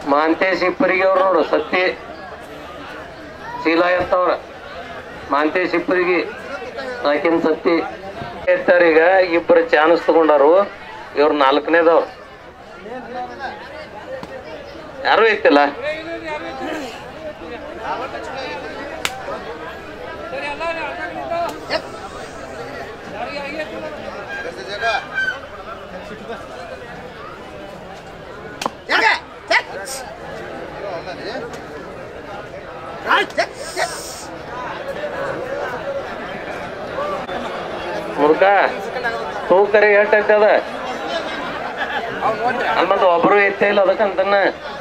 ಮಾಂತೇಶ್ ಇಪ್ಪರಿಗೆ ಅವ್ರು ನೋಡು ಸತ್ತಿ ಚೀಲ ಎತ್ತವ್ರ ಮಾಂತೇಶ್ ಇಪ್ಪರಿಗೆ ಆಕಿನ ಸತ್ತಿ ಎತ್ತಾರೀಗ ಇಬ್ಬರು ಚಾನ್ಸ್ ತಗೊಂಡಾರು ಇವ್ರು ನಾಲ್ಕನೇದವ್ರು ಯಾರು ಐತಿಲ್ಲ ಮುರುಕ ತೂಕರಿ ಎಷ್ಟೈತೆ ಅದ ಅಲ್ಮಂತ ಒಬ್ರು ಎತ್ತೇ ಇಲ್ಲ ಅದಕ್ಕಂತನ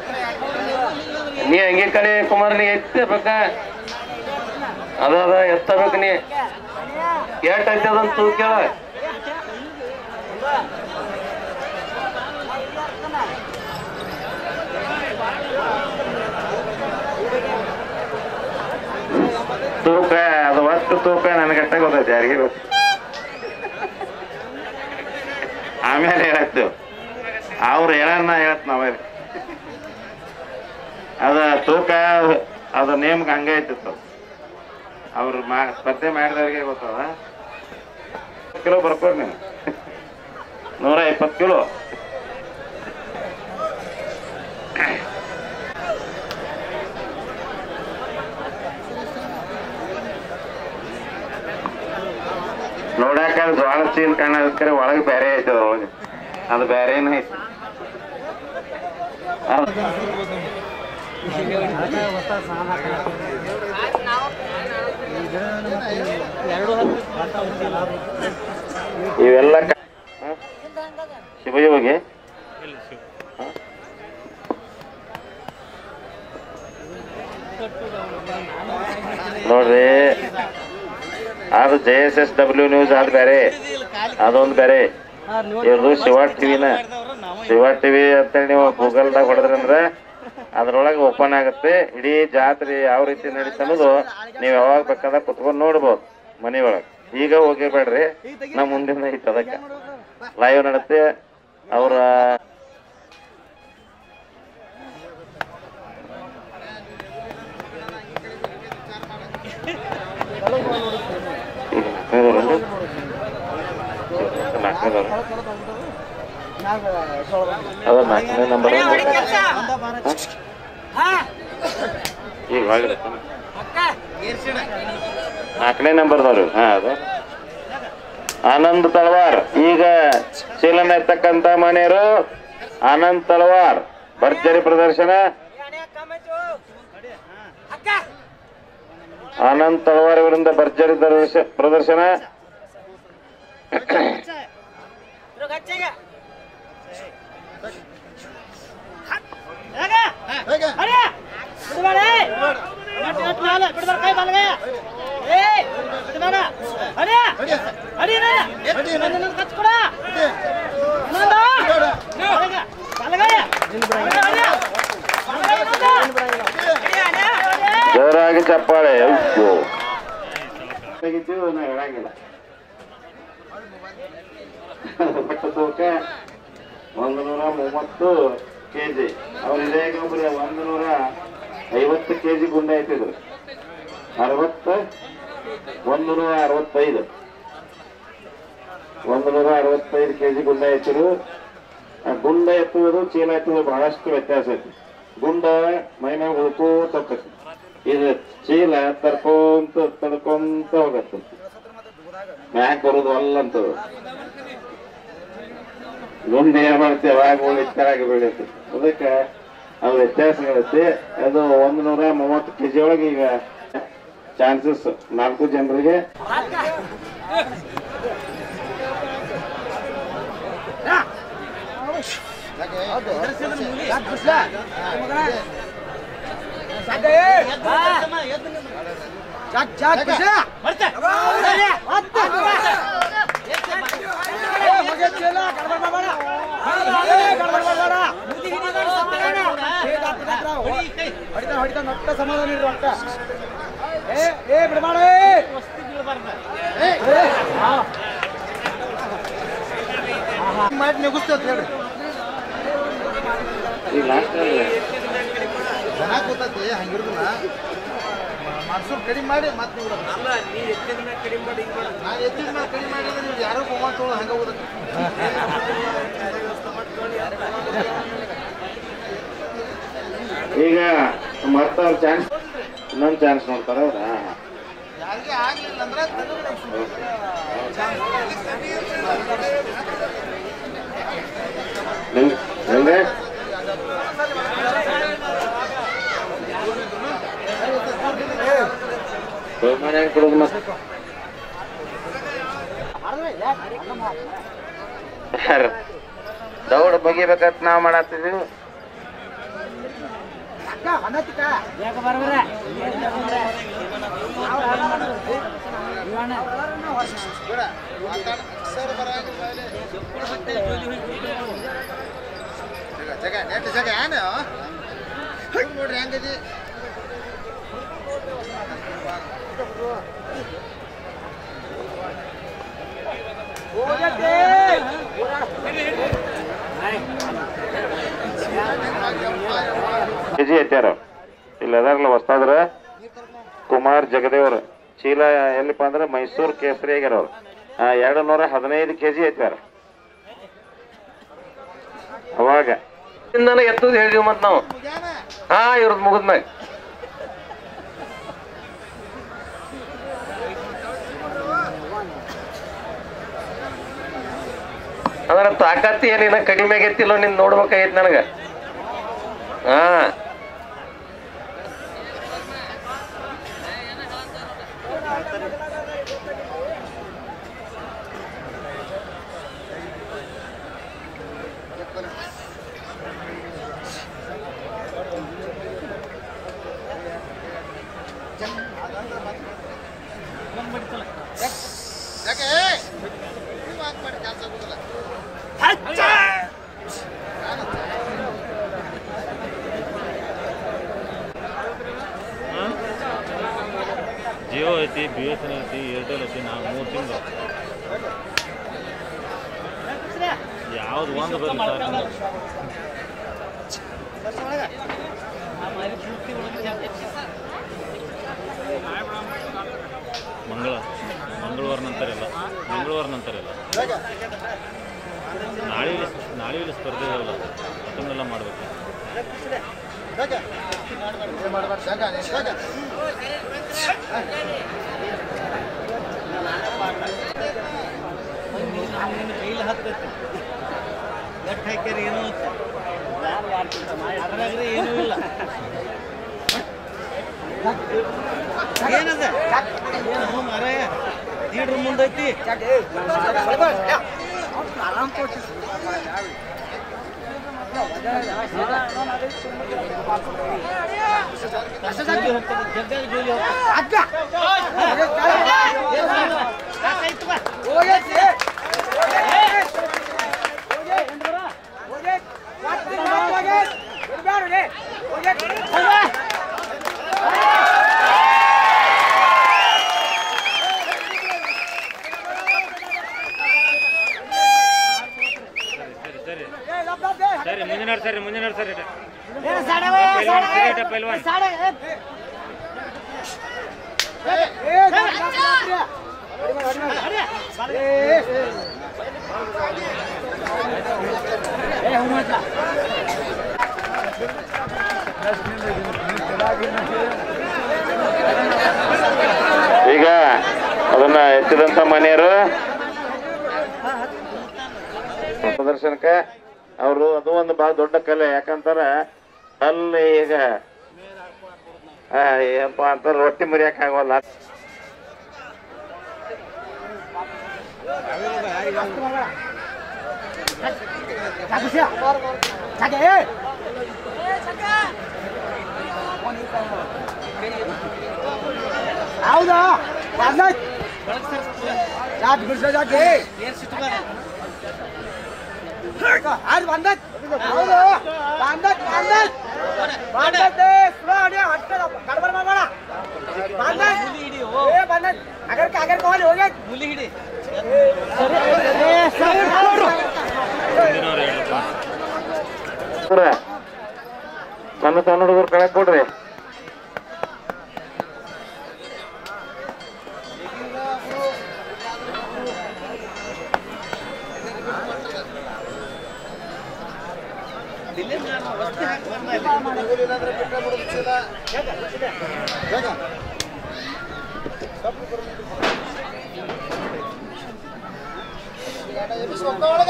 ನೀ ಹಂಗೆ ಕಡೆ ಕುಮಾರ್ ನೀ ಎತ್ತಬೇಕ ಅದ ಅದ ಎತ್ತಬೇಕು ನೀ ಎಷ್ಟೈತೆ ಅದಂತ ತೂಕ ಕೇಳ ತೂಕ ಅದು ಒಟ್ಟು ತೂಕ ನನಗಟ್ಟ ಗೊತ್ತೈತಿ ಯಾರಿಗೆ ಗೊತ್ತು ಆಮೇಲೆ ಹೇಳತ್ತೇವ್ ಅವ್ರು ಹೇಳನ್ನ ಹೇಳತ್ ನಾವೇ ಅದ ತೂಕ ಅದ ನೇಮ್ಗೆ ಹಂಗೆ ಐತಿತ್ತು ಅವ್ರು ಮಾ ಸ್ಪರ್ಧೆ ಮಾಡಿದವ್ರಿಗೆ ಗೊತ್ತದ ಕಿಲೋ ಬರ್ಕೋರಿ ನೀವು ನೂರ ಇಪ್ಪತ್ತು ಕಿಲೋ ನೋಡಾಕ ಅದು ಜ್ವಾಳ ಚೀಲ್ ಕಾಣೋದಕ್ಕೆ ಒಳಗೆ ಬೇರೆ ಐತೆ ಅದ್ರೊಳಗೆ ಅದು ಬೇರೆನೇ ಐತಿ ಅದು- ಇವೆಲ್ಲ ಕ- ಹ? ಶಿವಯೋಗಿ ಹ? ನೋಡ್ರಿ ಅದು J S S W news ಅದು ಬೇರೆ ಅದೊಂದು ಬೇರೆ ಇವ್ರದು ಶಿವ ಟಿವಿನ ಶಿವ ಟಿವಿ ಅಂತೇಳಿ ನೀವು ಗೂಗಲ್ದಾಗ ಹೊಡೆದ್ರಂದ್ರೆ ಅದ್ರೊಳಗೆ ಓಪನ್ ಆಗುತ್ತೆ ಇಡೀ ಜಾತ್ರೆ ಯಾವ ರೀತಿ ನಡೀತ ಅನ್ನೋದು ನೀವು ಯಾವಾಗ ಬೇಕಾದಾಗ ಕುತ್ಕೊಂಡು ನೋಡ್ಬೋದು ಮನೆ ಒಳಗೆ ಈಗ ಹೋಗಿಬೇಡ್ರಿ ನಮ್ಮ ಮುಂದಿನ ಐತೆ ಅದಕ್ಕೆ ಲೈವ್ ನಡುತ್ತೆ ಅವರ ನಾಲ್ಕನೇದವ್ರು ಅದ ನಾಲ್ಕನೇ ನಂಬರ್ ಈಗ ಒಳಗಡೆ ನಾಲ್ಕನೇ ನಂಬರ್ದವ್ರು ಹಾ ಅದು ಆನಂದ್ ತಳವಾರ್ ಈಗ ಚೀಲನ ಎತ್ತಕ್ಕಂತ ಮನೆಯರು ಆನಂದ್ ತಳವಾರ್ ಭರ್ಜರಿ ಪ್ರದರ್ಶನ ಆನಂದ್ ತಳವಾರ್ ಇವರಿಂದ ಭರ್ಜರಿ ದರ್ಶ- ಪ್ರದರ್ಶನ ಜೋರಾಗಿ ಚಪ್ಪಾಳೆ ಅಯ್ಯೋ ತೆಗಿತೀವಿ ನಾ ಹೇಳಂಗಿಲ್ಲ ಒಟ್ಟು ತೂಕ ಒಂದು ನೂರ ಮೂವತ್ತು ಕೆಜಿ ಅವ್ರ ಇದೇ ಒಬ್ಬರು ಒಂದು ನೂರ ಐವತ್ತು ಕೆಜಿ ಗುಂಡೆ ಐತಿದ್ರು ಅರವತ್ತ ಒಂದು ನೂರ ಅರವತ್ತೈದು ಒಂದು ನೂರ ಅರವತ್ತೈದು ಕೆಜಿ ಗುಂಡ ಎತ್ತಿರು ಆ ಗುಂಡ ಎತ್ತುವುದು ಚೀಲ ಎತ್ತುವುದು ಬಹಳಷ್ಟು ವ್ಯತ್ಯಾಸ ಐತಿ ಗುಂಡ ಮೈ ಮ್ಯಾಗ ಉಳ್ಕೋತ ಹೋಗ್ತೈತಿ ಇದು ಚೀಲ ತರ್ಕೊಂತ ತಡ್ಕೊಂತ ಹೋಗತ್ತೆ ಮ್ಯಾಕ್ ಬರೋದು ಅಲ್ಲಂತದು ಗುಂಡ ಏನ್ ಮಾಡ್ತೀವಿ ಅವಾಗ ಉಳಿತಾಗಿ ಬೆಳೀತಿ ಅದಕ್ಕೆ ಅದು ವ್ಯತ್ಯಾಸಗಳೈತಿ ಅದು ಒಂದು ನೂರ ಮೂವತ್ತು ಕೆಜಿ ಒಳಗೆ ಈಗ ಚಾನ್ಸಸ್ ನಾಲ್ಕು ಜನರಿಗೆ ಸಮಾಧಾನ ಇರು ಅಕ್ಕ ಏ ಏ ಬಿಡಬೇಡ ಮಾಡಿ ನೆಗುಸ್ತೇವೆ ಹೇಳ್ರಿ ಈಗ ಲಾಸ್ಟ್ ಚೆನ್ನಾಗಿ ಕೂತೈತಿ ಹಂಗಿರುದಿಲ್ಲ ಮನ್ಸೂರ್ ಕಡಿಮೆ ಮಾಡಿ ಮತ್ತೆ ನೀವು ಅಲ್ಲ ನೀ ಎತ್ತಿನ ಮೇಲೆ ಕಡಿಮೆ ಮಾಡಿ ನಾ ಎತ್ತಿನ ಮೇಲೆ ಕಡಿಮೆ ಮಾಡಿದ್ರೆ ನೀವು ಯಾರೋ ಗೋವಾ ತೊಗೊಳ್ ಹಂಗೆ ಹೋದ ಈಗ ಮತ್ತೆ ಅವ್ರ ಚಾನ್ಸ್ ಇನ್ನೊಂದು ಚಾನ್ಸ್ ನೋಡ್ತಾರ ಅವ್ರ ಯಾರಿಗೆ ಆಗ್ಲಿಲ್ಲ ಅಂದ್ರೆ ಹೆಂಗೆ ಬಹುಮಾನ ಹೆಂಗ್ ಕೊಡೋದು ಮತ್ತೆ ಯಾರು ದೌಡ್ ಬಗಿಬೇಕಂತ ನಾವು ಮಾಡತ್ತಿದೀವಿ ಸರ್ ಬರಾಗಿಲ್ಲ ಜಗ ಜಗ ನೆಟ್ ಜಗ ಏನು ಹಂಗೆ ನೋಡ್ರಿ ಹೆಂಗದಿ ಕೆಜಿ ಐತ್ಯಾರ ಇಲ್ಲಿ ಅದಾರಲ್ಲ ಹೊಸ್ತಾದ್ರ ಕುಮಾರ್ ಜಗದೇವ್ರ ಚೀಲ ಎಲ್ಲಿಪ್ಪ ಅಂದ್ರೆ ಮೈಸೂರು ಕೇಸರಿ ಆಗ್ಯಾರ ಅವ್ರು ಎರಡು ನೂರ ಹದಿನೈದು ಕೆಜಿ ಐತ್ಯಾರ ಅವಾಗ ಇಂದನ ಎತ್ತದ ಹೇಳಿದ್ವಿ ಮತ್ ನಾವು ಹಾ ಇವ್ರದ್ ಮುಗಿದ್ಮ್ಯಾಗ ಅಂದ್ರ ತಾಕತ್ತಿ ಏನಿನ ಕಡಿಮೆ ಆಗೈತಿಲ್ಲೋ ನಿನ್ ನೋಡ್ಬೇಕಾಗೈತಿ ನನಗ ಹಾ ಜಗ ನೀವು ಹಾಕಿ ಮಾಡಿ ಕೆಲಸ ಆಗೋದಿಲ್ಲ ಜಿಯೋ ಐತಿ ಬಿ ಎಸ್ ಎನ್ ಐತಿ ಏರ್ಟೆಲ್ ಐತಿ ನಾ ಮೂರು ತಿಂಗಳು ಯಾವ್ದು ಒಂದು ಬರಲಿ ಸಾಕು ನಂಗೆ. ಮಂಗಳ ಮಂಗಳವಾರ ನಂತರ ಇಲ್ಲ ಮಂಗಳವಾರ ನಂತರ ಇಲ್ಲ ನಾಳೆ ಇಲ್ಲಿ- ನಾಳೆ ಇಲ್ಲಿ ಸ್ಪರ್ಧೆ ಇದಾವಲ್ಲ ಅದನ್ನೆಲ್ಲ ಮಾಡಬೇಕು ಜಗ ಮಾಡಬೇಡ ಜಗ ಜಗ ಕೈಲಿ ಹತ್ತೈತಿ ಗಟ್ಟ ಹಾಕ್ಯಾರ ಏನೋ ಅದ್ರಾಗ್ರೆ ಏನೂ ಇಲ್ಲ ಏನದ ಏನು ಮರಾಯ ಥಿಯೇಟ್ರ್ ಮುಂದೈತಿ ಜಗ್ಗಾಗ ಜೋಲಿ ಸರಿ ಸರಿ ಸರಿ ಮುಂದಿನ ಸರಿ ಮುಂದಿನ ಸರಿ ಪೈಲ್ವಾನ್ ಪೈಲ್ವಾನ್ ಈಗ ಅದನ್ನ ಎತ್ತಿದಂತ ಮನೆಯವರು ಪ್ರದರ್ಶನಕ್ಕೆ ಅವರು ಅದು ಒಂದು ಬಹಳ ದೊಡ್ಡ ಕಲೆ ಯಾಕಂತಾರ ಅಲ್ಲಿ ಈಗ ಆ, ಏನಪ್ಪಾ ಅಂತ ರೊಟ್ಟಿ ಮುರಿಯಕ್ ಆಗೋಲ್ಲ ಹೌದಾ ಯಾಕೆ ಬಿಡ್ಸೋ ಜಾಕೆ ಏನ್ ಸಿಟ್ಟು ಅದು ಬಂದತ್ ಹೌದು ಬಂದತ್ ಬಂದತ್ ಬಂದತ್ತೆ ಸ್ಲೋ ಅಡಿ ಹಟ್ಟದ ಗಡ್ಬಡ ಮಾಡಬೇಡ ಬಂದತ್ ಹುಲಿ ಹಿಡಿ ಓ ಏ ಬಂದತ್ ಅಗರ್ ಅಗರ್ ಕೋಲಿ ಹೋಗಿ ಹುಲಿ ಹಿಡಿ ಮುಂದಿನವ್ರು ಹೇಳಪ್ಪ ಅಂದ್ರ ಸಣ್ಣ ಸಣ್ಣ ಹುಡುಗರು ಕಳಕ್ ಕೊಡ್ರಿ ಇಲ್ಲಾಂದ್ರೆ ಬಿಟ್ಟ ಬಿಡೋದು ಚೀಲ. ಜಾಗ. ಎರಡು ಎಬ್ಬಿಸಿ ಹೋಗ್ತಾವ ಒಳಗೆ.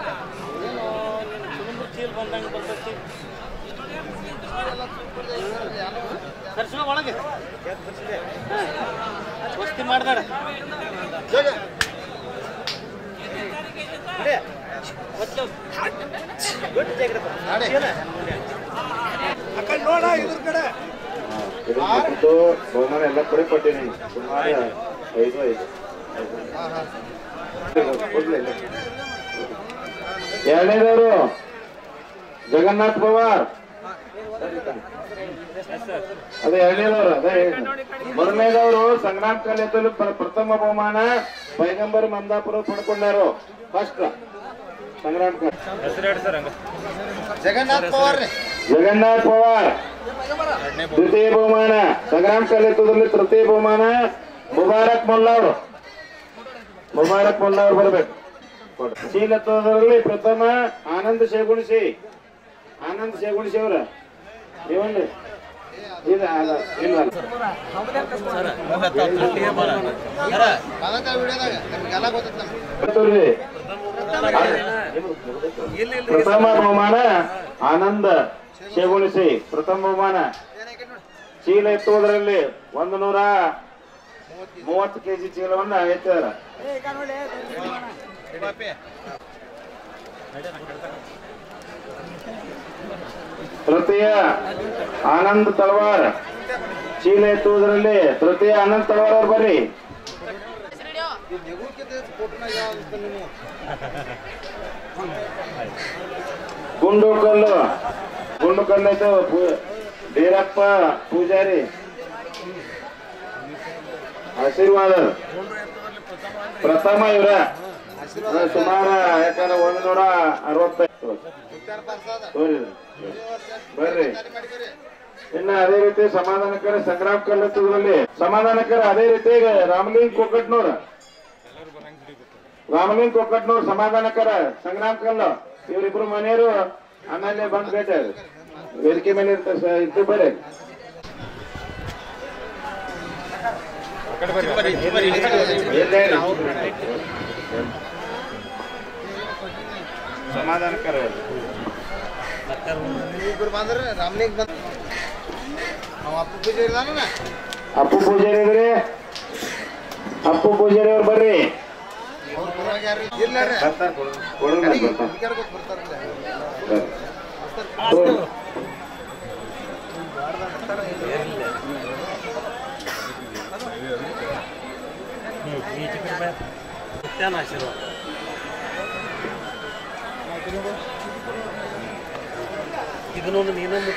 ಚೀಲ್ ಬಂದಂಗೆ ಬರ್ತೈತಿ ಕರ್ಸ್ಕೊ ಒಳಗೆ ವಸ್ತಿ ಮಾಡ್ದಾರ ಜಾಗ. ನಾಡಿ. ಇದನ್ನ ಕೊಟ್ಟು ಬಹುಮಾನ ಎಲ್ಲ ಕಡೆ ಕೊಟ್ಟೀನಿ ಸುಮಾರು ಐದು ಐದು ಹಾ, ಹಾ. ಕೊಡ್ಲಿಲ್ಲ. ಎರಡನೇದವರು ಜಗನ್ನಾಥ್ ಪವಾರ್ ಅದೇ ಎರಡನೇದವರು ಅದೇ ಹೇಳಿದ್ದು. ಮೊದಲನೇದವರು ಸಂಗ್ರಾಮ್ ಕಲೆಯಲ್ಲಿ ಪ್ರಥಮ ಬಹುಮಾನ ಪೈಗಂಬರ್ ಮಂದಾಪುರ ಪಡ್ಕೊಂಡಾರು ಫಸ್ಟ್ ಸಂಗ್ರಾಮ್ ಕಲೆ ಹೆಸರು ಹೇಳಿ ಸರ್ ಹಂಗ ಜಗನ್ನಾಥ್ ಪವಾರ್ ರೀ ಜಗನ್ನಾಥ್ ಪವಾರ್ ದ್ವಿತೀಯ ಬಹುಮಾನ ಸಂಗ್ರಾಮ್ ಕಲೆತ್ತದಲ್ಲಿ ತೃತೀಯ ಬಹುಮಾನ ಮುಬಾರಕ್ ಮೊಲ್ಲಾ ಅವರು ಮುಬಾರಕ್ ಮೊಲ್ಲಾ ಅವ್ರು ಬರ್ಬೇಕು ಶೀಲತ್ವದಲ್ಲಿ ಪ್ರಥಮ ಆನಂದ್ ಶೇಗುಣಿಸಿ ಆನಂದ್ ಶೇಗುಣಿಸಿ ಅವರ ನೀವನ್ರಿ ಇಲ್ಲ ಅಲ್ಲ, ಇಲ್ಲ ಕಾಲಂತ ವಿಡಿಯೋದಾಗ ನಿಮ್ಗೆಲ್ಲ ಗೊತ್ತೈತೆ ನಮ್ಗೆ ಗೊತ್ತಲ್ರಿ? ಪ್ರಥಮ ಬಹುಮಾನ ಆನಂದ ಶೇಗುಣಿಸಿ ಪ್ರಥಮ ಬಹುಮಾನ ಚೀಲ ಎತ್ತುವುದರಲ್ಲಿ ಒಂದು ನೂರ ಮೂವತ್ತು ಕೆಜಿ ಚೀಲವನ್ನ ಎತ್ತಿದಾರ ತೃತೀಯ ಆನಂದ್ ತಳವಾರ್ ಚೀಲ ಎತ್ತುವುದರಲ್ಲಿ ತೃತೀಯ ಆನಂದ್ ತಳವಾರ್ ಅವ್ರು ಬರ್ರಿ ಈ ನೆಗುಲ್ಕಿಂತ ಫೋಟೋನಾಗ ಯಾವ ಅಂತ ನೀವು ಗುಂಡು ಕಲ್ಲು ಗುಂಡು ಕಲ್ಲು ಐತೆ ಪೂ- ಬೀರಪ್ಪ ಪೂಜಾರಿ ಆಶೀರ್ವಾದ ಪ್ರಥಮ ಇವ್ರ ಸುಮಾರು ಯಾಕಂದ್ರೆ ಒಂದು ನೂರ ಅರವತ್ತೈದು ವಿಚಾರ ಪಾರ್ಸದ ತೋರಿ ಬರ್ರಿ ಮಾಡಿಕೊರಿ ಇನ್ನ ಅದೇ ರೀತಿ ಸಮಾಧಾನಕರ ಸಂಗ್ರಾಮ್ ಕಲ್ಲತ್ತುಗಳಲ್ಲಿ ಸಮಾಧಾನಕರ ಅದೇ ರೀತಿ ಈಗ ರಾಮಲಿಂಗ್ ಕೊಕ್ಕಟ್ನೂರ್ ರಾಮಲಿಂಗ್ ಕೊಕ್ಕಟ್ನೂರ್ ಸಮಾಧಾನಕರ ಸಂಗ್ರಾಮ್ ಕಲ್ಲು ಇವರಿಬ್ರು ಮನೆಯವರು ಆಮೇಲೆ ಬಂದ್ ಭೇಟಿ ಆದ್ರು. ವೇದಿಕೆ ಮೇಲೆ ಇರ್ತಾರೆ ಸರ್ ಇದ್ದು ಬರ್ರಿ ಎಲ್ಲೇ ಇರಿ. ಸಮಾಧಾನಕರ ಇಬ್ರು ಬಂದ್ರೆ ರಾಮಲಿಂಗ್ ಬಂದ ಅವ ಅಪ್ಪ ಪೂಜೆ ಇರ್ದಾನ ಅಪ್ಪು ಪೂಜಾರಿ ಇದ್ರಿ ಅಪ್ಪು ಪೂಜಾರಿ ಅವ್ರು ಬರ್ರಿ ಅವ್ರ ಪರವಾಗಿ ಯಾರು ಇಲ್ಲ ರೀ ಬರ್ತಾರ ಕೊಡು ಬರ್ತಾರ ವಿಚಾರ ಗೊತ್ತು ಬರ್ತಾರಲ್ಲ ಬರ್ರಿ ತೋರಿ. ಆಶೀರ್ವಾದ ಇದನ್ನೊಂದು ನೀನೊಂದು